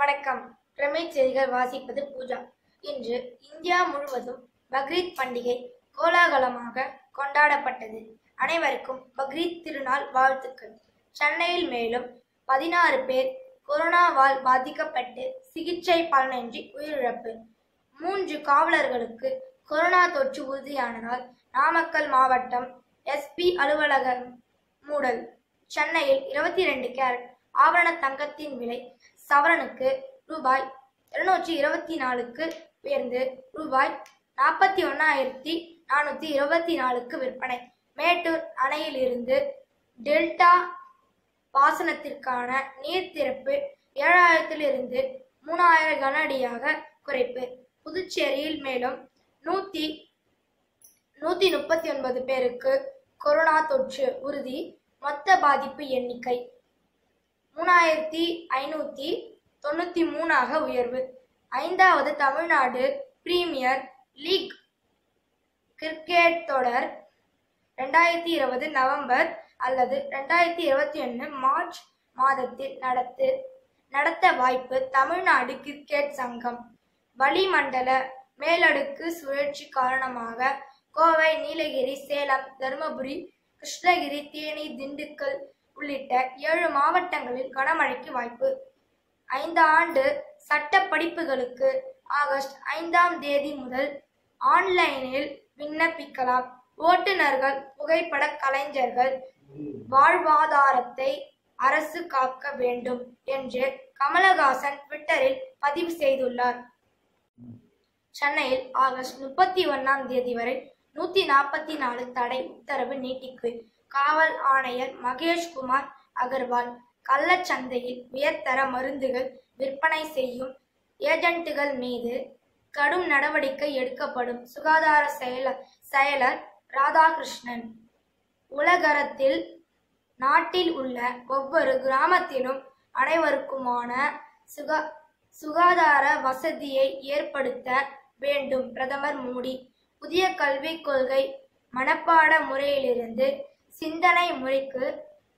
வணக்கம் பிரமிட் செய்திகள் வாசிப்பது பூஜா இன்று இந்தியா முழுவதும் பக்ரீத் பண்டிகை கோலாகலமாக கொண்டாடப்பட்டது அனைவருக்கும் பக்ரீத் திருநாள் வாழ்த்துக்கள் சென்னையில் மேலும் பதினாறு பேர் கொரோனாவால் பாதிக்கப்பட்டு சிகிச்சை பலனின்றி உயிரிழப்பு மூன்று காவலர்களுக்கு கொரோனா தொற்று உறுதியானதால் நாமக்கல் மாவட்டம் எஸ்பி அலுவலகம் மூடல் சென்னையில் இருபத்தி ரெண்டு கேரட் ஆபரண தங்கத்தின் விலை சவரனுக்கு ரூபாய் இருநூற்றி இருபத்தி நாலுக்கு உயர்ந்து ரூபாய் நாற்பத்தி ஒன்னாயிரத்தி நானூற்றி இருபத்தி நாலுக்கு விற்பனை மேட்டூர் அணையிலிருந்து டெல்டா பாசனத்திற்கான நீர் திறப்பு ஏழாயிரத்திலிருந்து மூணாயிரம் கன அடியாக குறைப்பு புதுச்சேரியில் மேலும் நூத்தி நூத்தி முப்பத்தி ஒன்பது பேருக்கு கொரோனா தொற்று உறுதி மொத்த பாதிப்பு எண்ணிக்கை மூணாயிரத்தி ஐநூத்தி தொண்ணூத்தி மூணாக உயர்வு ஐந்தாவது தமிழ்நாடு பிரீமியர் லீக் கிரிக்கெட் தொடர் ரெண்டாயிரத்தி இருபது நவம்பர் அல்லது ரெண்டாயிரத்தி இருபத்தி ஒன்று மார்ச் மாதத்தில் நடத்து நடத்த வாய்ப்பு தமிழ்நாடு கிரிக்கெட் சங்கம் வளிமண்டல மேலடுக்கு சுழற்சி காரணமாக கோவை நீலகிரி சேலம் தருமபுரி கிருஷ்ணகிரி தேனி திண்டுக்கல் உள்ளிட்ட ஏழு மாவட்டங்களில் கனமழைக்கு வாய்ப்பு ஐந்து ஆண்டு சட்ட படிப்புகளுக்கு ஆகஸ்ட் ஐந்தாம் தேதி முதல் ஆன்லைனில் விண்ணப்பிக்கலாம் ஓட்டுநர்கள் புகைப்பட கலைஞர்கள் வாழ்வாதாரத்தை அரசு காக்க வேண்டும் என்று கமலஹாசன் ட்விட்டரில் பதிவு செய்துள்ளார் சென்னையில் ஆகஸ்ட் முப்பத்தி ஒன்னாம் தேதி வரை நூத்தி நாற்பத்தி நாலு தடை உத்தரவு நீட்டிப்பு காவல் ஆணையர் மகேஷ்குமார் அகர்வால் கள்ளச்சந்தையில் உயர்தர மருந்துகள் விற்பனை செய்யும் ஏஜென்ட்டுகள் மீது கடும் நடவடிக்கை எடுக்கப்படும் சுகாதார செயலர் செயலர் ராதாகிருஷ்ணன் உலகரத்தில் நாட்டில் உள்ள ஒவ்வொரு கிராமத்திலும் அனைவருக்குமான சுகா சுகாதார வசதியை ஏற்படுத்த வேண்டும் பிரதமர் மோடி புதிய கல்விக் கொள்கை மனப்பாட முறையிலிருந்து சிந்தனை முறைக்கு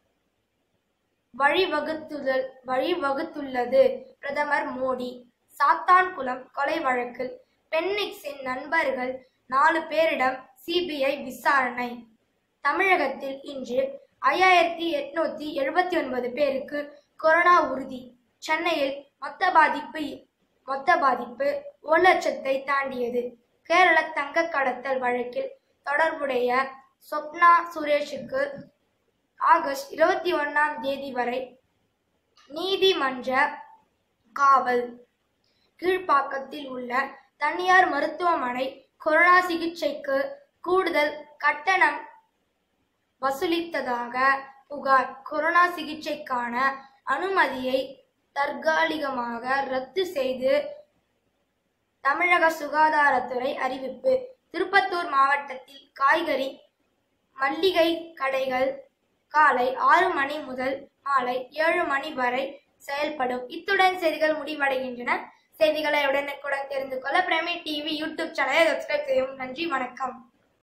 வழிவகுத்துதல் வழிவகுத்துள்ளது பிரதமர் மோடி சாத்தான்குளம் கொலை வழக்கில் பென்னிக்ஸின் நண்பர்கள் நாலு பேரிடம் சிபிஐ விசாரணை தமிழகத்தில் இன்று ஐயாயிரத்தி எட்நூத்தி எழுபத்தி ஒன்பது பேருக்கு கொரோனா உறுதி சென்னையில் மொத்த பாதிப்பு மொத்த பாதிப்பு ஒரு லட்சத்தை தாண்டியது கேரள தங்க கடத்தல் வழக்கில் தொடர்புடைய சொப்னா சுரேஷுக்கு ஆகஸ்ட் இருபத்தி ஒன்னாம் தேதி வரை நீதிமன்ற காவல் கீழ்ப்பாக்கத்தில் உள்ள தனியார் மருத்துவமனை கொரோனா சிகிச்சைக்கு கூடுதல் கட்டணம் வசூலித்ததாக புகார் கொரோனா சிகிச்சைக்கான அனுமதியை தற்காலிகமாக ரத்து செய்து தமிழக சுகாதாரத்துறை அறிவிப்பு திருப்பத்தூர் மாவட்டத்தில் காய்கறி மல்லிகை கடைகள் காலை ஆறு மணி முதல் மாலை ஏழு மணி வரை செயல்படும் இத்துடன் செய்திகள் முடிவடைகின்றன செய்திகளை உடனுக்குடன் தெரிந்து கொள்ள பிரமி டிவி யூடியூப் சேனலை சப்ஸ்கிரைப் செய்யவும் நன்றி வணக்கம்